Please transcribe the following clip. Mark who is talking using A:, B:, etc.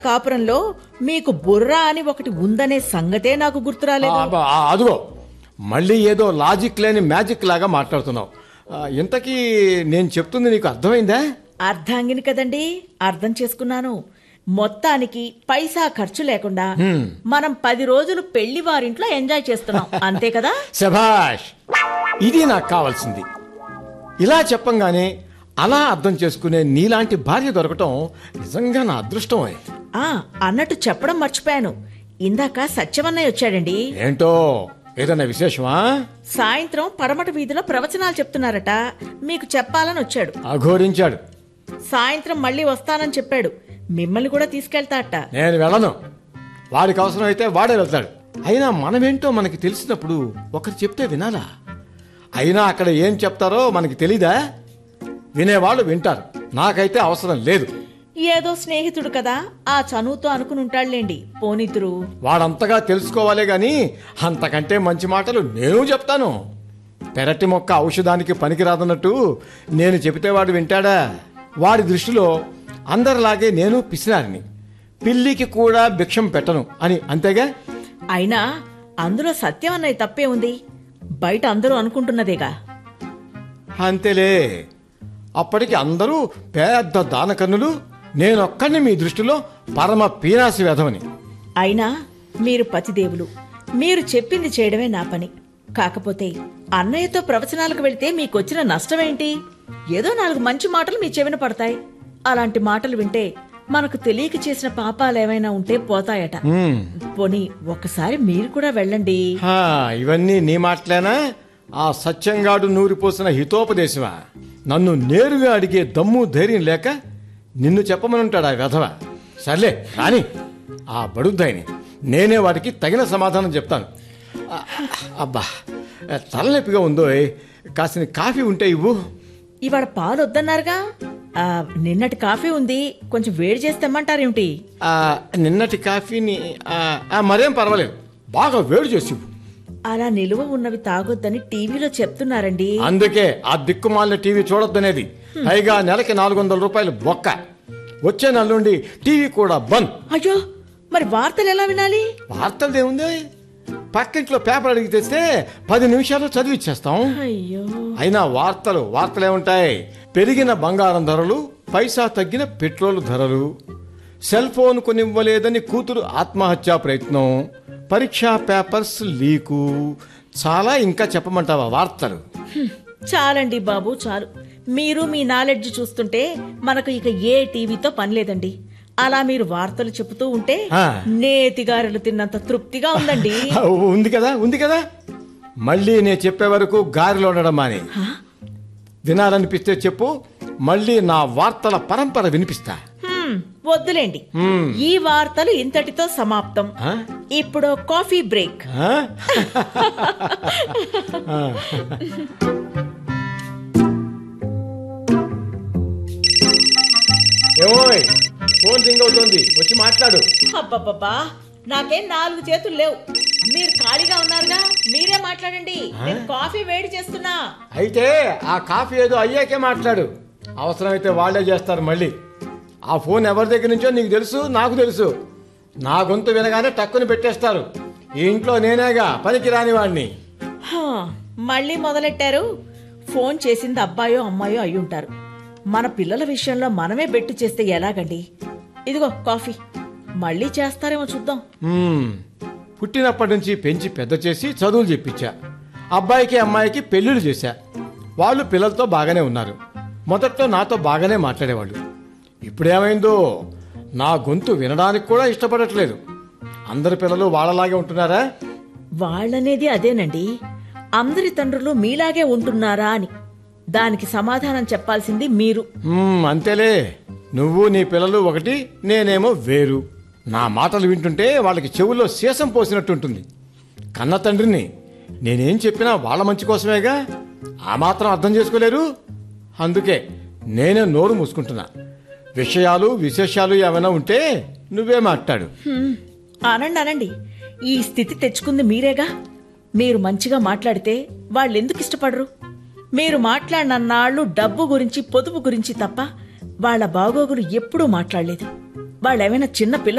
A: కాపురంలో మీకు బుర్ర అని ఒకటి ఉందనే సంగతే నాకు గుర్తురాలేదు
B: ఆ, ఆ, అదిగో మళ్ళీ ఏదో లాజిక్ లేని మ్యాజిక్ లాగా మాట్లాడుతున్నావు ఆ, ఇంతకీ నేను చెప్తుంది నీకు అర్థమైందా
A: అర్ధాంగిని కదండి అర్థం చేసుకున్నాను మొత్తానికి పైసా ఖర్చు లేకుండా మనం పది రోజులు పెళ్లి వారింట్లో ఎంజాయ్ చేస్తున్నాం అంతే కదా
B: శభాష్ ఇది నాకు కావాల్సింది ఇలా చెప్పంగానే అలా అర్థం చేసుకునే నీలాంటి భార్య దొరకటం నిజంగా నా అదృష్టం
A: ఆ అన్నట్టు చెప్పడం మర్చిపోయాను ఇందాక సత్యవన్నయ్య వచ్చాడండి
B: ఏంటో ఏదన్నా విశేషమా
A: సాయంత్రం పడమట వీధిలో ప్రవచనాలు చెప్తున్నారట మీకు చెప్పాలని వచ్చాడు
B: అఘోరించాడు
A: సాయంత్రం మళ్ళీ వస్తానని చెప్పాడు మిమ్మల్ని కూడా తీసుకెళ్తాట
B: నేను వెళ్ళను వాడికి అవసరమైతే వాడే వెళ్తాడు అయినా మనమేంటో మనకి తెలిసినప్పుడు ఒకరు చెప్తే వినాలా అయినా అక్కడ ఏం చెప్తారో మనకి తెలీదా వినేవాళ్ళు వింటారు నాకైతే అవసరం లేదు
A: ఏదో స్నేహితుడు కదా ఆ చనువుతో అనుకుని ఉంటాడులేండి పోనితురు
B: వాడంతగా తెలుసుకోవాలే గాని అంతకంటే మంచి మాటలు నేను చెప్తాను పెరటి మొక్క ఔషధానికి పనికిరాదన్నట్టు నేను చెబితే వాడు వింటాడా వాడి దృష్టిలో అందరిలాగే నేను పిసినారిని పిల్లికి కూడా భిక్షం పెట్టను అని అంతేగా
A: అయినా అందులో సత్యం అన్నయ్య తప్పే ఉంది బయట అందరూ అనుకుంటున్నదేగా
B: అంతేలే అప్పటికి అందరూ పెద్ద దానకన్నులు నేనొక్కడిని మీ దృష్టిలో పరమ పీనాసి వెధవని
A: అయినా మీరు పతిదేవులు మీరు చెప్పింది చేయడమే నా పని కాకపోతే అన్నయ్యతో ప్రవచనాలకు వెళితే మీకొచ్చిన నష్టమేంటి ఏదో నాలుగు మంచి మాటలు మీ చెవిన పడతాయి అలాంటి మాటలు వింటే మనకు తెలియక చేసిన పాపాలు ఏమైనా ఉంటే పోతాయట
B: హ్మ్.
A: పోనీ ఒక్కసారి మీరు కూడా వెళ్ళండి
B: హా, ఇవన్నీ నీ మాటలేనా ఆ సత్యంగాడు నూరిపోసిన హితోపదేశమా నన్ను నేరుగా అడిగే దమ్ము ధైర్యం లేక నిన్ను చెప్పమనుంటాడు ఆ వెధవ సర్లే కానీ ఆ బడుద్దాయిని నేనే వాడికి తగిన సమాధానం చెప్తాను ఆ, అబ్బా తలనొప్పిగా ఉందో కాసిన కాఫీ ఉంటే ఇవ్వు
A: ఇవాళ పాలు వద్దన్నారుగా ఆ, నిన్నటి కాఫీ ఉంది కొంచెం వేడి చేసి తెమ్మంటారేమిటి
B: ఆ, నిన్నటి కాఫీని ఆ, ఆ, మరేం పర్వాలేదు బాగా వేడి చేసి ఇవ్వు.
A: అలా నిలువ ఉన్నవి తాగొద్దని టీవీలో చెప్తున్నారండి
B: అందుకే ఆ దిక్కుమాలిన టీవీ చూడొద్దనేది పైగా నెలకి నాలుగు వందల రూపాయలు బొక్క వచ్చే నెల నుండి టీవీ కూడా బంద్
A: అయ్యో మరి వార్తలు ఎలా వినాలి
B: వార్తలు ఏముంది పక్కింట్లో పేపర్ అడిగి తెస్తే పది నిమిషాల్లో చదివిచ్చేస్తాం
A: అయ్యో
B: అయినా వార్తలు వార్తలే ఉంటాయి పెరిగిన బంగారం ధరలు పైసా తగ్గిన పెట్రోల్ ధరలు సెల్ ఫోన్ కొనివ్వలేదని కూతురు ఆత్మహత్యా ప్రయత్నం పరీక్షా పేపర్స్ లీకు చాలా ఇంకా చెప్పమంటావా వార్తలు
A: హ్మ్. చాలండి బాబు చాలు మీరు మీ నాలెడ్జ్ చూస్తుంటే మనకు ఇక ఏ టీవీతో పని లేదండి అలా మీరు వార్తలు చెబుతూ ఉంటే
B: ఆ.
A: నేతిగారెలు తిన్నంత తృప్తిగా ఉందండి
B: ఆ, ఉంది కదా ఉంది కదా మళ్ళీ నేను చెప్పే వరకు గారిలో ఉండడం మాని వినాలనిపిస్తే చెప్పు మళ్ళీ నా వార్తల పరంపర వినిపిస్తా
A: హ్మ్, వద్దులేండి
B: హ్మ్.
A: ఈ వార్తలు ఇంతటితో సమాప్తం
B: ఆ?
A: ఇప్పుడు కాఫీ బ్రేక్
B: ఆ? ఏమోయ్ ఫోన్ రింగ్ అవుతోంది వచ్చి మాట్లాడు
A: అబ్బబ్బబ్బా నాకేం నాలుగు చేతులు లేవు మీరు ఖాళీగా ఉన్నారుగా మీరే మాట్లాడండి నేను కాఫీ వేడి చేస్తున్నా
B: అయితే ఆ కాఫీ ఏదో అయ్యాకే మాట్లాడు అవసరమైతే వాళ్ళే చేస్తారు మళ్ళీ ఆ ఫోన్ ఎవరి దగ్గర నుంచో నీకు తెలుసు నాకు తెలుసు నా గొంతు వినగానే టక్కుని పెట్టేస్తారు ఈ ఇంట్లో నేనేగా పనికి రాని వాడిని
A: హా, మళ్ళీ మొదలెట్టారు ఫోన్ చేసింది అబ్బాయో అమ్మాయో అయి ఉంటారు మన పిల్లల విషయంలో మనమే బెట్టు చేస్తే ఎలాగండి ఇదిగో కాఫీ మళ్ళీ చేస్తారేమో చూద్దాం
B: మ్మ్. పుట్టినప్పటి నుంచి పెంచి పెద్ద చేసి చదువులు చెప్పించా అబ్బాయికి అమ్మాయికి పెళ్ళిళ్ళు చేశా వాళ్ళు పిల్లలతో బాగానే ఉన్నారు మొదట్లో నాతో బాగానే మాట్లాడేవాళ్ళు ఇప్పుడేమైందో నా గొంతు వినడానికి కూడా ఇష్టపడట్లేదు అందరి పిల్లలు వాళ్ళలాగే ఉంటున్నారా
A: వాళ్ళనేది అదేనండి అందరి తండ్రులు మీలాగే ఉంటున్నారా అని దానికి సమాధానం చెప్పాల్సింది మీరు
B: మ్మ్, అంతేలే నువ్వు నీ పిల్లలు ఒకటి నేనేమో వేరు నా మాటలు వింటుంటే వాళ్ళకి చెవుల్లో సీసం పోసినట్టుంటుంది కన్న తండ్రిని నేనేం చెప్పినా వాళ్ళ మంచి కోసమేగా ఆ మాత్రం అర్థం చేసుకోలేరు అందుకే నేనే నోరు మూసుకుంటున్నా విషయాలు విశేషాలు ఏమైనా ఉంటే నువ్వే మాట్లాడు
A: హ్మ్, అనండి అనండి ఈ స్థితి తెచ్చుకుంది మీరేగా మీరు మంచిగా మాట్లాడితే వాళ్ళు ఎందుకు ఇష్టపడరు మీరు మాట్లాడినన్నాళ్ళు డబ్బు గురించి పొదుపు గురించి తప్ప వాళ్ళ బాగోగులు ఎప్పుడూ మాట్లాడలేదు వాళ్ళేమైనా చిన్న పిల్ల